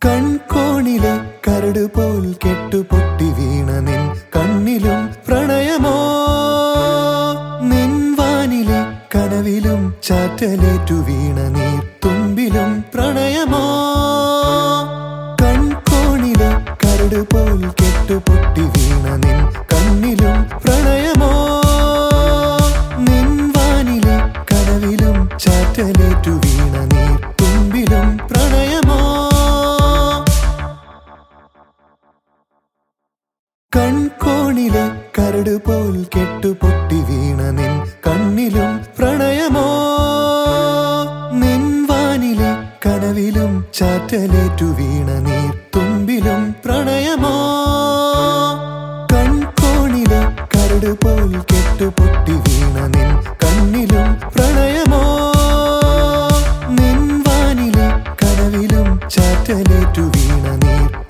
കൺകോണിലെ കരട് പോൽ കെട്ടുപൊട്ടി വീണ നിൻ കണ്ണിലും പ്രണയമോ നിൻ വാനിലെ കനവിലും ചാറ്റലേറ്റു വീണ നീർ തുമ്പിലും പ്രണയമോ കൺകോണിലെ കരട് പോൽ കെട്ടുപൊട്ടി വീണ നിൻ കണ്ണിലും പ്രണയമോ നിൻ വാനിലെ കനവിലും ചാറ്റലേറ്റു വീണ നീർ തുമ്പിലും പ്രണയമോ കൺകോണിലെ കരട് പോൽ കെട്ടുപൊട്ടി വീണ നിൻ കണ്ണിലും പ്രണയമോ നിൻ വാനിലെ കനവിലും ചാറ്റലേറ്റു വീണ നീർ തുമ്പിലും പ്രണയമോ കൺകോണിലെ കരട് പോൽ കെട്ടുപൊട്ടി വീണ നിൻ കണ്ണിലും പ്രണയമോ നിൻ വാനിലെ കനവിലും ചാറ്റലേറ്റു വീണ നീർ